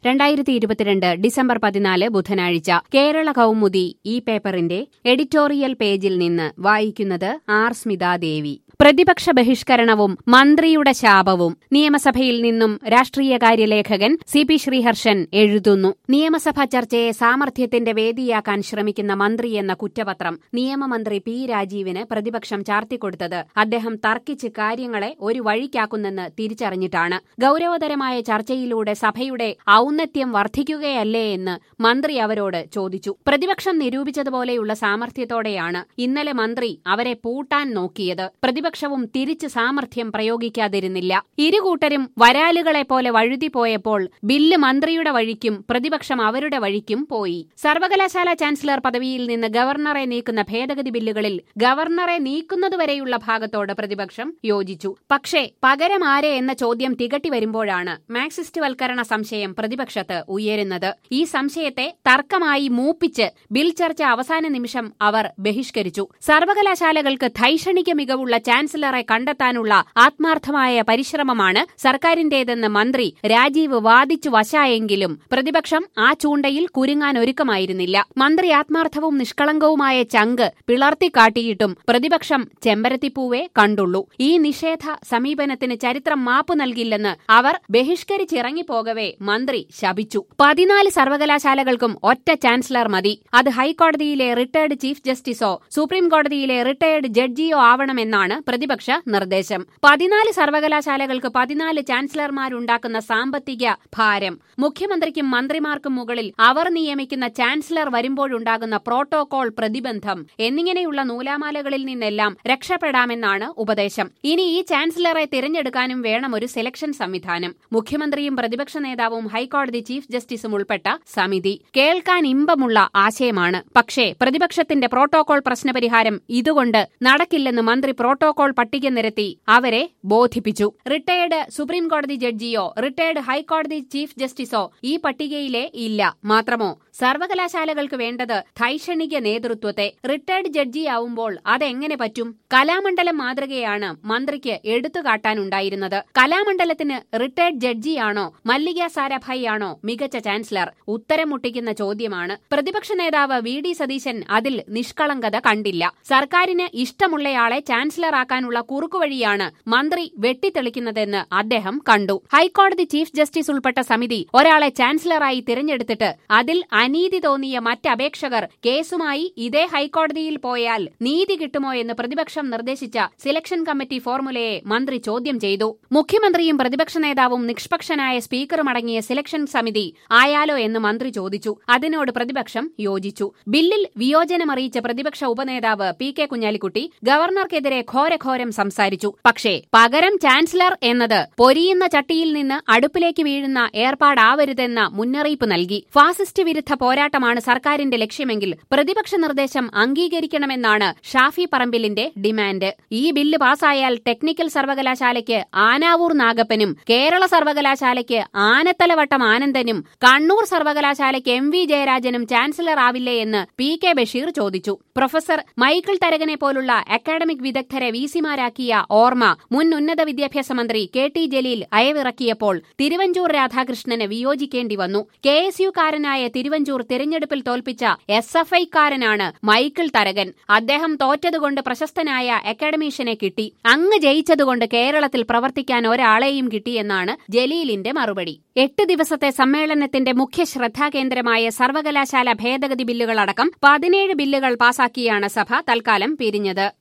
രണ്ടായിരത്തി ഇരുപത്തിരണ്ട് ഡിസംബർ പതിനാല് ബുധനാഴ്ച കേരള കൗമുദി ഈ പേപ്പറിന്റെ എഡിറ്റോറിയൽ പേജിൽ നിന്ന് വായിക്കുന്നത് ആർ സ്മിതാദേവി പ്രതിപക്ഷ ബഹിഷ്കരണവും മന്ത്രിയുടെ ശാപവും നിയമസഭയിൽ നിന്നും രാഷ്ട്രീയകാര്യ ലേഖകൻ സി പി ശ്രീഹർഷൻ എഴുതുന്നു നിയമസഭാ ചർച്ചയെ സാമർഥ്യത്തിന്റെ വേദിയാക്കാൻ ശ്രമിക്കുന്ന മന്ത്രി എന്ന കുറ്റപത്രം നിയമമന്ത്രി പി രാജീവിന് പ്രതിപക്ഷം ചാർത്തിക്കൊടുത്തത് അദ്ദേഹം തർക്കിച്ച് കാര്യങ്ങളെ ഒരു വഴിക്കാക്കുന്നെന്ന് തിരിച്ചറിഞ്ഞിട്ടാണ് ഗൌരവതരമായ ചർച്ചയിലൂടെ സഭയുടെ ഔന്നത്യം വർദ്ധിക്കുകയല്ലേ എന്ന് മന്ത്രി അവരോട് ചോദിച്ചു പ്രതിപക്ഷം നിരൂപിച്ചതുപോലെയുള്ള സാമർഥ്യത്തോടെയാണ് ഇന്നലെ മന്ത്രി അവരെ പൂട്ടാൻ നോക്കിയത് പ്രതിപക്ഷവും തിരിച്ച് സാമർഥ്യം പ്രയോഗിക്കാതിരുന്നില്ല ഇരുകൂട്ടരും വരാലുകളെ പോലെ വഴുതിപ്പോയപ്പോൾ ബില്ല് മന്ത്രിയുടെ വഴിക്കും പ്രതിപക്ഷം അവരുടെ വഴിക്കും പോയി സർവകലാശാല ചാൻസലർ പദവിയിൽ നിന്ന് ഗവർണറെ നീക്കുന്ന ഭേദഗതി ബില്ലുകളിൽ ഗവർണറെ നീക്കുന്നതുവരെയുള്ള ഭാഗത്തോട് പ്രതിപക്ഷം യോജിച്ചു പക്ഷേ പകരം ആരെ എന്ന ചോദ്യം തികട്ടി വരുമ്പോഴാണ് മാർക്സിസ്റ്റ് വൽക്കരണ സംശയം പ്രതിപക്ഷത്ത് ഉയരുന്നത് ഈ സംശയത്തെ തർക്കമായി മൂപ്പിച്ച് ബിൽ ചർച്ച അവസാന നിമിഷം അവർ ബഹിഷ്കരിച്ചു സർവകലാശാലകൾക്ക് ധൈഷണിക മികവുള്ള ചാൻസലറെ കണ്ടെത്താനുള്ള ആത്മാർത്ഥമായ പരിശ്രമമാണ് സർക്കാരിന്റേതെന്ന് മന്ത്രി രാജീവ് വാദിച്ചു വശായെങ്കിലും പ്രതിപക്ഷം ആ ചൂണ്ടയിൽ കുരുങ്ങാൻ ഒരുക്കമായിരുന്നില്ല മന്ത്രി ആത്മാർത്ഥവും നിഷ്കളങ്കവുമായ ചങ്ക് പിളർത്തിക്കാട്ടിയിട്ടും പ്രതിപക്ഷം ചെമ്പരത്തിപ്പൂവേ കണ്ടുള്ളൂ ഈ നിഷേധ സമീപനത്തിന് ചരിത്രം മാപ്പ് നൽകില്ലെന്ന് അവർ ബഹിഷ്കരിച്ചിറങ്ങിപ്പോകവേ മന്ത്രി ശപിച്ചു പതിനാല് സർവകലാശാലകൾക്കും ഒറ്റ ചാൻസലർ മതി അത് ഹൈക്കോടതിയിലെ റിട്ടയർഡ് ചീഫ് ജസ്റ്റിസോ സുപ്രീം കോടതിയിലെ റിട്ടയർഡ് ജഡ്ജിയോ ആവണമെന്നാണ് പ്രതിപക്ഷ നിർദ്ദേശം പതിനാല് സർവകലാശാലകൾക്ക് പതിനാല് ചാൻസലർമാരുണ്ടാക്കുന്ന സാമ്പത്തിക ഭാരം മുഖ്യമന്ത്രിക്കും മന്ത്രിമാർക്കും മുകളിൽ അവർ നിയമിക്കുന്ന ചാൻസലർ വരുമ്പോഴുണ്ടാകുന്ന പ്രോട്ടോകോൾ പ്രതിബന്ധം എന്നിങ്ങനെയുള്ള നൂലാമാലകളിൽ നിന്നെല്ലാം രക്ഷപ്പെടാമെന്നാണ് ഉപദേശം ഇനി ഈ ചാൻസലറെ തിരഞ്ഞെടുക്കാനും വേണം ഒരു സെലക്ഷൻ സംവിധാനം മുഖ്യമന്ത്രിയും പ്രതിപക്ഷ നേതാവും ഹൈക്കോടതി ചീഫ് ജസ്റ്റിസും ഉൾപ്പെട്ട സമിതി കേൾക്കാൻ ഇമ്പമുള്ള ആശയമാണ് പക്ഷേ പ്രതിപക്ഷത്തിന്റെ പ്രോട്ടോകോൾ പ്രശ്നപരിഹാരം ഇതുകൊണ്ട് നടക്കില്ലെന്ന് മന്ത്രി പ്രോട്ടോകോൾ പട്ടിക നിരത്തി അവരെ ബോധിപ്പിച്ചു റിട്ടയർഡ് സുപ്രീം കോടതി ജഡ്ജിയോ റിട്ടയർഡ് ഹൈക്കോടതി ചീഫ് ജസ്റ്റിസോ ഈ പട്ടികയിലെ ഇല്ല മാത്രമോ സർവകലാശാലകൾക്ക് വേണ്ടത് ധൈഷണിക നേതൃത്വത്തെ റിട്ടയർഡ് ജഡ്ജിയാവുമ്പോൾ അതെങ്ങനെ പറ്റും കലാമണ്ഡലം മാതൃകയാണ് മന്ത്രിക്ക് എടുത്തുകാട്ടാനുണ്ടായിരുന്നത് കലാമണ്ഡലത്തിന് റിട്ടയർഡ് ജഡ്ജിയാണോ മല്ലിക സാരാഭായി ആണോ മികച്ച ചാൻസലർ ഉത്തരം മുട്ടിക്കുന്ന ചോദ്യമാണ് പ്രതിപക്ഷ നേതാവ് വി ഡി സതീശൻ അതിൽ നിഷ്കളങ്കത കണ്ടില്ല സർക്കാരിന് ഇഷ്ടമുള്ളയാളെ ചാൻസലറാക്കാനുള്ള കുറുക്കുവഴിയാണ് മന്ത്രി വെട്ടിത്തെളിക്കുന്നതെന്ന് അദ്ദേഹം കണ്ടു ഹൈക്കോടതി ചീഫ് ജസ്റ്റിസ് ഉൾപ്പെട്ട സമിതി ഒരാളെ ചാൻസലറായി തിരഞ്ഞെടുത്തിട്ട് അതിൽ അനീതി തോന്നിയ മറ്റപേക്ഷകർ കേസുമായി ഇതേ ഹൈക്കോടതിയിൽ പോയാൽ നീതി കിട്ടുമോ എന്ന് പ്രതിപക്ഷം നിർദ്ദേശിച്ച സെലക്ഷൻ കമ്മിറ്റി ഫോർമുലയെ മന്ത്രി ചോദ്യം ചെയ്തു മുഖ്യമന്ത്രിയും പ്രതിപക്ഷ നേതാവും നിഷ്പക്ഷനായ സ്പീക്കറും അടങ്ങിയ സെലക്ഷൻ സമിതി ആയാലോ എന്ന് മന്ത്രി ചോദിച്ചു അതിനോട് പ്രതിപക്ഷം യോജിച്ചു ബില്ലിൽ വിയോജനമറിയിച്ച പ്രതിപക്ഷ ഉപനേതാവ് പി കെ കുഞ്ഞാലിക്കുട്ടി ഗവർണർക്കെതിരെ ഘോരഘോരം സംസാരിച്ചു പക്ഷേ പകരം ചാൻസലർ എന്നത് പൊരിയുന്ന ചട്ടിയിൽ നിന്ന് അടുപ്പിലേക്ക് വീഴുന്ന ഏർപ്പാടാവരുതെന്ന മുന്നറിയിപ്പ് നൽകി ഫാസിസ്റ്റ് വിരുദ്ധ പോരാട്ടമാണ് സർക്കാരിന്റെ ലക്ഷ്യമെങ്കിൽ പ്രതിപക്ഷ നിർദ്ദേശം അംഗീകരിക്കണമെന്നാണ് ഷാഫി പറമ്പിലിന്റെ ഡിമാൻഡ് ഈ ബില്ല് പാസായാൽ ടെക്നിക്കൽ സർവകലാശാലയ്ക്ക് ആനാവൂർ നാഗപ്പനും കേരള സർവകലാശാലയ്ക്ക് ആനത്തലവട്ടം ആനന്ദനും കണ്ണൂർ സർവകലാശാലയ്ക്ക് എം വി ജയരാജനും ചാൻസലർ ആവില്ലേ എന്ന് പി കെ ബഷീർ ചോദിച്ചു പ്രൊഫസർ മൈക്കിൾ തരകനെ പോലുള്ള അക്കാഡമിക് വിദഗ്ധരെ വിസിമാരാക്കിയ ഓർമ്മ മുൻ ഉന്നത വിദ്യാഭ്യാസ മന്ത്രി കെ ടി ജലീൽ അയവിറക്കിയപ്പോൾ തിരുവഞ്ചൂർ രാധാകൃഷ്ണന് വിയോജിക്കേണ്ടി വന്നു കെ എസ് യുക്കാരനായ തിരുവഞ്ചൂർ തിരഞ്ഞെടുപ്പിൽ തോൽപ്പിച്ച എസ് എഫ് ഐക്കാരനാണ് മൈക്കിൾ തരകൻ അദ്ദേഹം തോറ്റതുകൊണ്ട് പ്രശസ്തനായ അക്കാഡമീഷ്യനെ കിട്ടി അങ്ങ് ജയിച്ചതുകൊണ്ട് കേരളത്തിൽ പ്രവർത്തിക്കാൻ ഒരാളെയും കിട്ടിയെന്നാണ് ജലീലിന്റെ മറുപടി എട്ട് ദിവസത്തെ സമ്മേളനത്തിന്റെ മുഖ്യ ശ്രദ്ധാകേന്ദ്രമായ സർവകലാശാല ഭേദഗതി ബില്ലുകളടക്കം പതിനേഴ് ബില്ലുകൾ പാസാക്കിയാണ് സഭ തൽക്കാലം പിരിഞ്ഞത്